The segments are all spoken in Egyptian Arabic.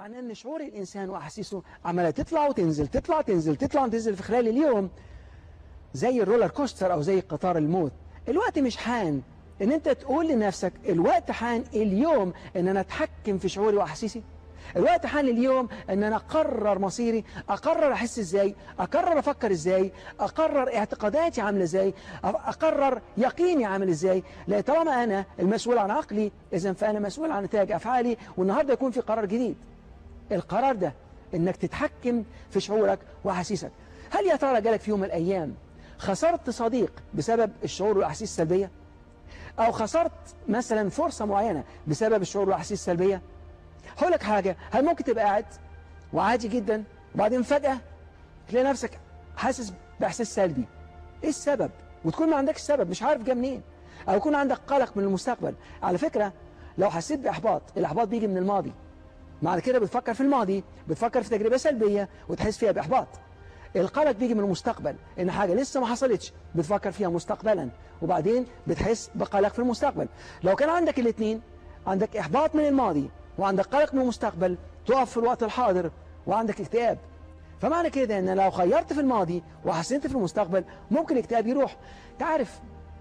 معناه ان شعور الانسان واحاسيسه عماله تطلع وتنزل تطلع تنزل تطلع وتنزل في خلال اليوم زي الرولر كوستر او زي قطار الموت الوقت مش حان ان انت تقول لنفسك الوقت حان اليوم ان انا اتحكم في شعوري واحاسيسي الوقت حان اليوم ان انا اقرر مصيري اقرر احس ازاي اقرر افكر ازاي اقرر اعتقاداتي عامله ازاي اقرر يقيني عامل ازاي لان طالما انا المسؤول عن عقلي اذا فانا مسؤول عن نتائج افعالي والنهارده يكون في قرار جديد القرار ده انك تتحكم في شعورك واحاسيسك هل يا ترى جالك في يوم من الايام خسرت صديق بسبب الشعور والاحاسيس السلبيه او خسرت مثلا فرصه معينه بسبب الشعور والاحاسيس السلبيه هقول لك حاجة هل ممكن تبقى قاعد وعادي جدا وبعدين فجأة تلاقي نفسك حاسس بإحساس سلبي إيه السبب وتكون ما عندكش سبب مش عارف جه منين أو يكون عندك قلق من المستقبل على فكرة لو حسيت بإحباط الإحباط بيجي من الماضي معنى كده بتفكر في الماضي بتفكر في تجربة سلبية وتحس فيها بإحباط القلق بيجي من المستقبل إن حاجة لسه ما حصلتش بتفكر فيها مستقبلا وبعدين بتحس بقلق في المستقبل لو كان عندك الاثنين عندك إحباط من الماضي وعندك قلق من المستقبل تقف في الوقت الحاضر وعندك اكتئاب فمعنى كده ان لو خيرت في الماضي وحسنت في المستقبل ممكن الاكتئاب يروح تعرف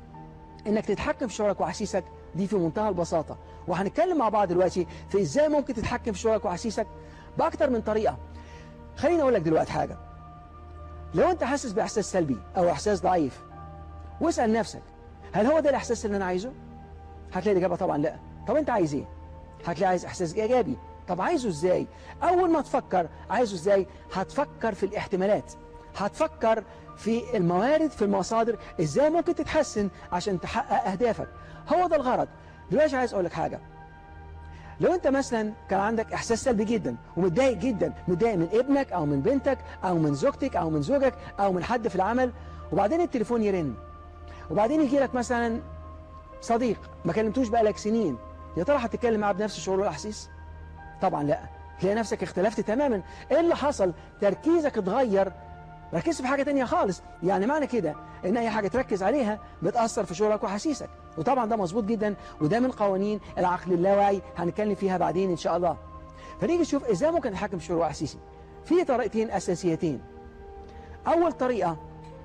انك تتحكم في شعورك واحاسيسك دي في منتهى البساطة وهنتكلم مع بعض دلوقتي في ازاي ممكن تتحكم في شعورك واحاسيسك باكتر من طريقة خليني اقول لك دلوقتي حاجة لو انت حاسس باحساس سلبي او احساس ضعيف واسأل نفسك هل هو ده الاحساس اللي انا عايزه هتلاقي الاجابة طبعا لا طب انت عايز ايه هتلاقي عايز احساس ايجابي طب عايزه ازاي اول ما تفكر عايزه ازاي هتفكر في الاحتمالات هتفكر في الموارد في المصادر ازاي ممكن تتحسن عشان تحقق اهدافك هو ده الغرض دلوقتي عايز اقول لك حاجه لو انت مثلا كان عندك احساس سلبي جدا ومتضايق جدا متضايق من ابنك او من بنتك او من زوجتك او من زوجك او من حد في العمل وبعدين التليفون يرن وبعدين يجي لك مثلا صديق ما كلمتوش بقالك سنين يا ترى هتتكلم معاه بنفس الشعور والاحاسيس طبعا لا تلاقي نفسك اختلفت تماما ايه اللي حصل تركيزك اتغير ركزت في حاجة تانية خالص يعني معنى كده ان اي حاجة تركز عليها بتأثر في شعورك وحسيسك وطبعا ده مظبوط جدا وده من قوانين العقل اللاواعي هنتكلم فيها بعدين ان شاء الله فنيجي نشوف ازاي ممكن نتحكم في شعور واحاسيسي في طريقتين اساسيتين اول طريقة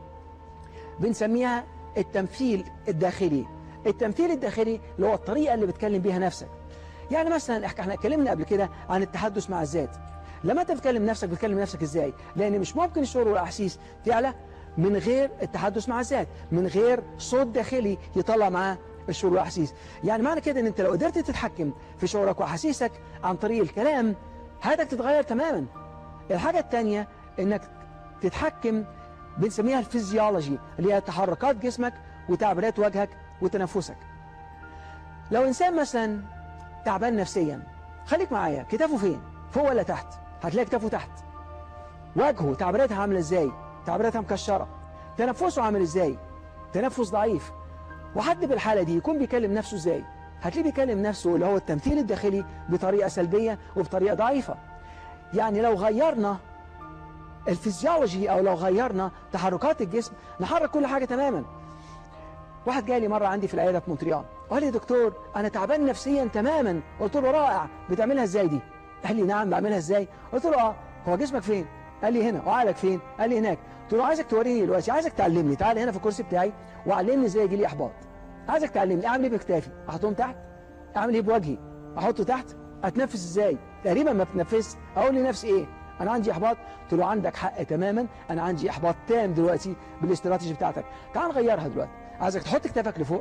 بنسميها التمثيل الداخلي التمثيل الداخلي اللي هو الطريقة اللي بتكلم بيها نفسك يعني مثلا احنا اتكلمنا قبل كده عن التحدث مع الذات لما انت بتكلم نفسك بتكلم نفسك ازاي لان مش ممكن الشعور والاحاسيس تعلى من غير التحدث مع الذات من غير صوت داخلي يطلع معاه الشعور والاحاسيس يعني معنى كده ان انت لو قدرت تتحكم في شعورك واحاسيسك عن طريق الكلام حياتك تتغير تماما الحاجة الثانية انك تتحكم بنسميها الفيزيولوجي اللي هي تحركات جسمك وتعبيرات وجهك وتنفسك لو إنسان مثلا تعبان نفسيا خليك معايا كتافه فين فوق ولا تحت هتلاقي كتافه تحت وجهه تعبيراتها عامله ازاي تعبيراتها مكشره تنفسه عامل ازاي تنفس ضعيف وحد بالحاله دي يكون بيكلم نفسه ازاي هتلاقيه بيكلم نفسه اللي هو التمثيل الداخلي بطريقه سلبيه وبطريقه ضعيفه يعني لو غيرنا الفيزيولوجي او لو غيرنا تحركات الجسم نحرك كل حاجه تماما واحد جاي لي مرة عندي في العيادة في مونتريال قال لي دكتور أنا تعبان نفسيا تماما قلت له رائع بتعملها إزاي دي قال لي نعم بعملها إزاي قلت له آه هو جسمك فين قال لي هنا وعقلك فين قال لي هناك قلت له عايزك توريني دلوقتي عايزك تعلمني تعالى هنا في الكرسي بتاعي وعلمني ازاي يجي لي احباط عايزك تعلمني اعمل ايه بكتافي احطهم تحت اعمل ايه بوجهي احطه تحت اتنفس ازاي تقريبا ما بتنفس اقول لنفسي ايه انا عندي احباط قلت له عندك حق تماما انا عندي احباط تام دلوقتي بالاستراتيجي بتاعتك تعال نغيرها دلوقتي عايزك تحط كتافك لفوق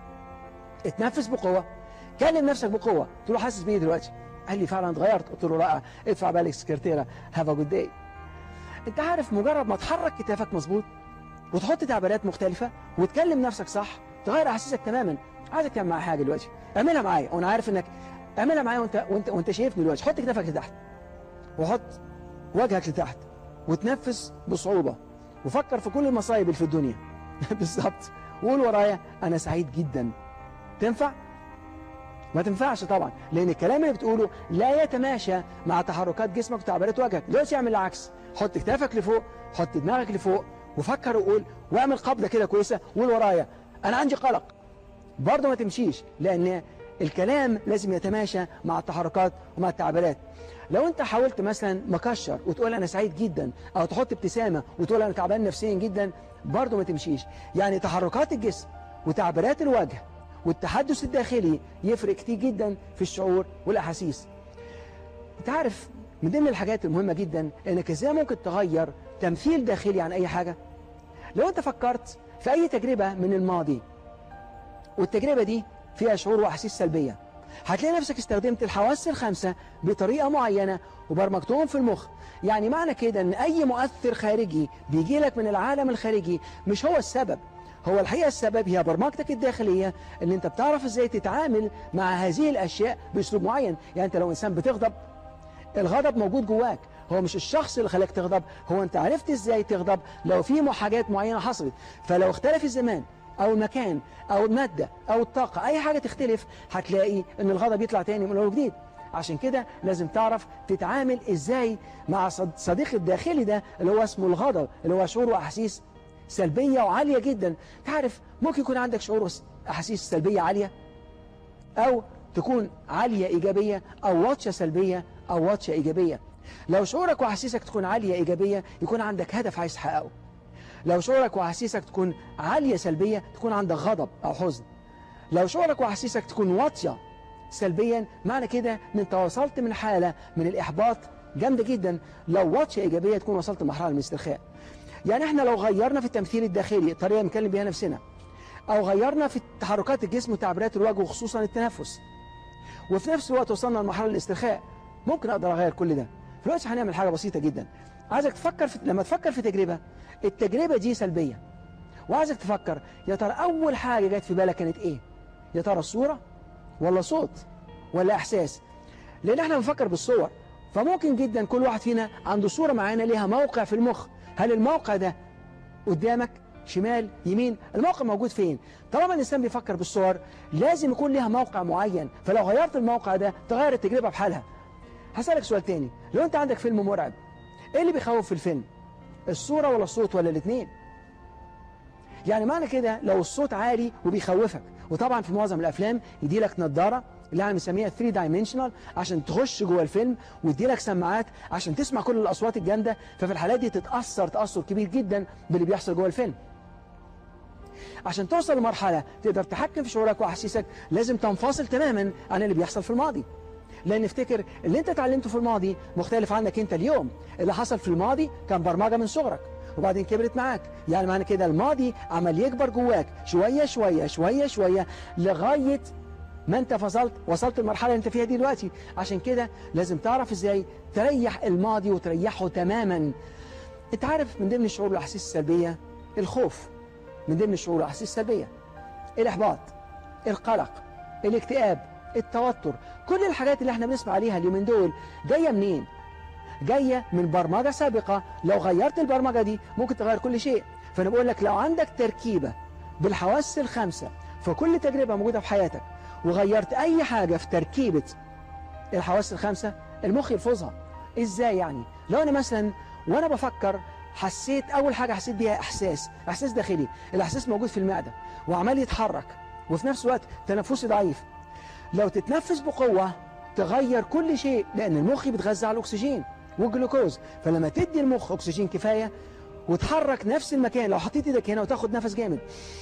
اتنفس بقوة كلم نفسك بقوة قلت له حاسس بيه دلوقتي قال لي فعلا اتغيرت قلت له رائع ادفع بالك سكرتيرة هاف ا جود داي انت عارف مجرد ما تحرك كتافك مظبوط وتحط تعبيرات مختلفة وتكلم نفسك صح تغير احاسيسك تماما عايزك تعمل معايا حاجة دلوقتي اعملها معايا وانا عارف انك اعملها معايا وانت وانت وانت شايفني دلوقتي حط كتافك لتحت وحط وجهك لتحت وتنفس بصعوبة وفكر في كل المصايب اللي في الدنيا بالظبط وقول ورايا أنا سعيد جدا تنفع؟ ما تنفعش طبعا لأن الكلام اللي بتقوله لا يتماشى مع تحركات جسمك وتعبيرات وجهك دلوقتي اعمل العكس حط كتافك لفوق حط دماغك لفوق وفكر وقول واعمل قبضة كده كويسة وقول ورايا أنا عندي قلق برضه ما تمشيش لأن الكلام لازم يتماشى مع التحركات ومع التعبيرات لو انت حاولت مثلا مكشر وتقول انا سعيد جدا او تحط ابتسامة وتقول انا تعبان نفسيا جدا برضه ما تمشيش يعني تحركات الجسم وتعبيرات الوجه والتحدث الداخلي يفرق كتير جدا في الشعور والاحاسيس انت عارف من ضمن الحاجات المهمة جدا انك ازاي ممكن تغير تمثيل داخلي عن اي حاجة لو انت فكرت في اي تجربة من الماضي والتجربة دي فيها شعور واحاسيس سلبية هتلاقي نفسك استخدمت الحواس الخمسة بطريقة معينة وبرمجتهم في المخ يعني معنى كده ان اي مؤثر خارجي بيجي لك من العالم الخارجي مش هو السبب هو الحقيقة السبب هي برمجتك الداخلية اللي انت بتعرف ازاي تتعامل مع هذه الاشياء باسلوب معين يعني انت لو انسان بتغضب الغضب موجود جواك هو مش الشخص اللي خلاك تغضب هو انت عرفت ازاي تغضب لو في حاجات معينة حصلت فلو اختلف الزمان او المكان او المادة او الطاقة اي حاجة تختلف هتلاقي ان الغضب يطلع تاني من اول وجديد عشان كده لازم تعرف تتعامل ازاي مع صديق الداخلي ده اللي هو اسمه الغضب اللي هو شعور واحاسيس سلبية وعالية جدا تعرف ممكن يكون عندك شعور احاسيس سلبية عالية او تكون عالية ايجابية او واطشة سلبية او واطشة ايجابية لو شعورك واحاسيسك تكون عالية ايجابية يكون عندك هدف عايز تحققه لو شعورك واحاسيسك تكون عالية سلبية تكون عندك غضب أو حزن لو شعورك واحاسيسك تكون واطية سلبيا معنى كده ان انت وصلت من حالة من الإحباط جامدة جدا لو واطية إيجابية تكون وصلت لمرحلة من الاسترخاء يعني احنا لو غيرنا في التمثيل الداخلي الطريقة اللي بنكلم بيها نفسنا أو غيرنا في تحركات الجسم وتعبيرات الوجه وخصوصا التنفس وفي نفس الوقت وصلنا لمرحلة الاسترخاء ممكن أقدر أغير كل ده في الوقت هنعمل حاجة بسيطة جدا عايزك تفكر في... لما تفكر في تجربة التجربة دي سلبية وعايزك تفكر يا ترى أول حاجة جت في بالك كانت إيه يا ترى الصورة ولا صوت ولا إحساس لأن احنا بنفكر بالصور فممكن جدا كل واحد فينا عنده صورة معانا ليها موقع في المخ هل الموقع ده قدامك شمال يمين الموقع موجود فين طالما الإنسان بيفكر بالصور لازم يكون ليها موقع معين فلو غيرت الموقع ده تغير التجربة بحالها هسألك سؤال تاني لو أنت عندك فيلم مرعب إيه اللي بيخوف في الفيلم الصورة ولا الصوت ولا الاثنين يعني معنى كده لو الصوت عالي وبيخوفك وطبعا في معظم الأفلام يدي لك نظارة اللي احنا بنسميها 3 دايمنشنال عشان تخش جوه الفيلم ويدي لك سماعات عشان تسمع كل الأصوات الجامدة ففي الحالات دي تتأثر تأثر كبير جدا باللي بيحصل جوه الفيلم عشان توصل لمرحلة تقدر تحكم في شعورك وأحاسيسك لازم تنفصل تماما عن اللي بيحصل في الماضي لأن افتكر اللي انت اتعلمته في الماضي مختلف عنك انت اليوم اللي حصل في الماضي كان برمجة من صغرك وبعدين كبرت معاك يعني معنى كده الماضي عمل يكبر جواك شوية شوية شوية شوية لغاية ما انت فصلت وصلت المرحلة اللي انت فيها دي دلوقتي عشان كده لازم تعرف ازاي تريح الماضي وتريحه تماما انت عارف من ضمن الشعور والاحاسيس السلبية الخوف من ضمن الشعور والاحاسيس السلبية الاحباط القلق الاكتئاب التوتر كل الحاجات اللي احنا بنسمع عليها اليومين دول جاية منين جاية من برمجة سابقة لو غيرت البرمجة دي ممكن تغير كل شيء فانا بقول لك لو عندك تركيبة بالحواس الخمسة في كل تجربة موجودة في حياتك وغيرت اي حاجة في تركيبة الحواس الخمسة المخ يلفظها ازاي يعني لو انا مثلا وانا بفكر حسيت اول حاجة حسيت بيها احساس احساس داخلي الاحساس موجود في المعدة وعمال يتحرك وفي نفس الوقت تنفسي ضعيف لو تتنفس بقوة تغير كل شيء لأن المخ بيتغذى على الأكسجين والجلوكوز فلما تدي المخ أكسجين كفاية وتحرك نفس المكان لو حطيت ايدك هنا وتاخد نفس جامد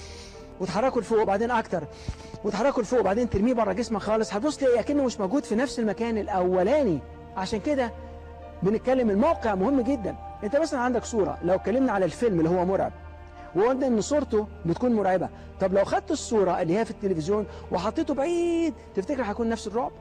وتحركه لفوق وبعدين أكتر وتحركه لفوق وبعدين ترميه بره جسمك خالص هتبص تلاقي أكنه مش موجود في نفس المكان الأولاني عشان كده بنتكلم الموقع مهم جدا انت مثلا عندك صورة لو اتكلمنا على الفيلم اللي هو مرعب وقلنا ان صورته بتكون مرعبة طب لو خدت الصورة اللي هي في التلفزيون وحطيته بعيد تفتكر هيكون نفس الرعب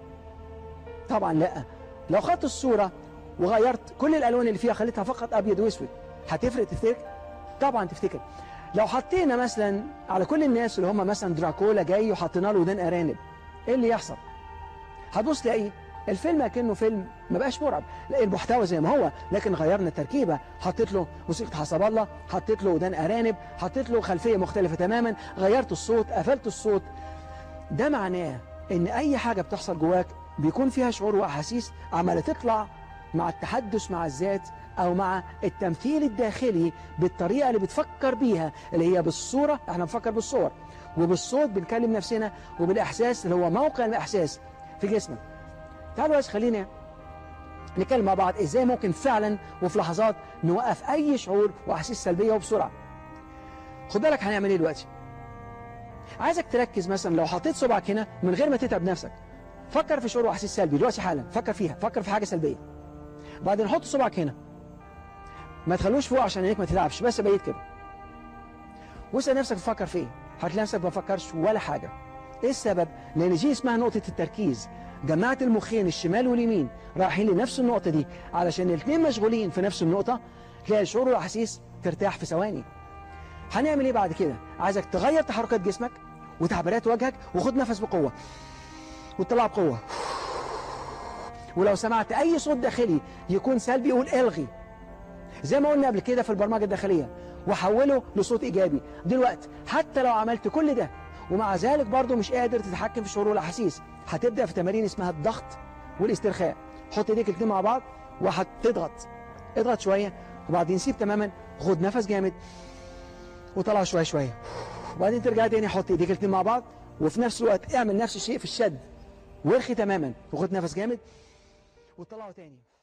طبعا لا لو خدت الصورة وغيرت كل الالوان اللي فيها خليتها فقط ابيض واسود هتفرق تفتكر طبعا تفتكر لو حطينا مثلا على كل الناس اللي هم مثلا دراكولا جاي وحطينا له ودان ارانب ايه اللي يحصل هتبص تلاقي الفيلم كأنه فيلم ما بقاش مرعب لا المحتوى زي ما هو لكن غيرنا التركيبة حطيت له موسيقى حسب الله حطيت له ودان أرانب حطيت له خلفية مختلفة تماما غيرت الصوت قفلت الصوت ده معناه ان اي حاجة بتحصل جواك بيكون فيها شعور واحاسيس عمالة تطلع مع التحدث مع الذات او مع التمثيل الداخلي بالطريقة اللي بتفكر بيها اللي هي بالصورة احنا بنفكر بالصور وبالصوت بنكلم نفسنا وبالاحساس اللي هو موقع الاحساس في جسمك تعالوا بس خلينا نتكلم مع بعض ازاي ممكن فعلا وفي لحظات نوقف اي شعور واحاسيس سلبيه وبسرعه خد بالك هنعمل ايه دلوقتي عايزك تركز مثلا لو حطيت صبعك هنا من غير ما تتعب نفسك فكر في شعور واحاسيس سلبي دلوقتي حالا فكر فيها فكر في حاجه سلبيه بعدين حط صبعك هنا ما تخلوش فوق عشان عينيك ما تتعبش بس بعيد كده واسال نفسك تفكر في ايه هتلاقي نفسك ما فكرش ولا حاجه ايه السبب لان دي اسمها نقطه التركيز جمعت المخين الشمال واليمين رايحين لنفس النقطه دي علشان الاثنين مشغولين في نفس النقطه تلاقي الشعور والاحاسيس ترتاح في ثواني هنعمل ايه بعد كده عايزك تغير تحركات جسمك وتعبيرات وجهك وخد نفس بقوه وتطلع بقوه ولو سمعت اي صوت داخلي يكون سلبي قول الغي زي ما قلنا قبل كده في البرمجه الداخليه وحوله لصوت ايجابي دلوقتي حتى لو عملت كل ده ومع ذلك برضه مش قادر تتحكم في الشعور والاحاسيس هتبدا في تمارين اسمها الضغط والاسترخاء حط ايديك الاثنين مع بعض وهتضغط اضغط شويه وبعدين سيب تماما خد نفس جامد وطلع شويه شويه وبعدين ترجع تاني حط ايديك الاثنين مع بعض وفي نفس الوقت اعمل نفس الشيء في الشد وارخي تماما وخد نفس جامد وطلعه تاني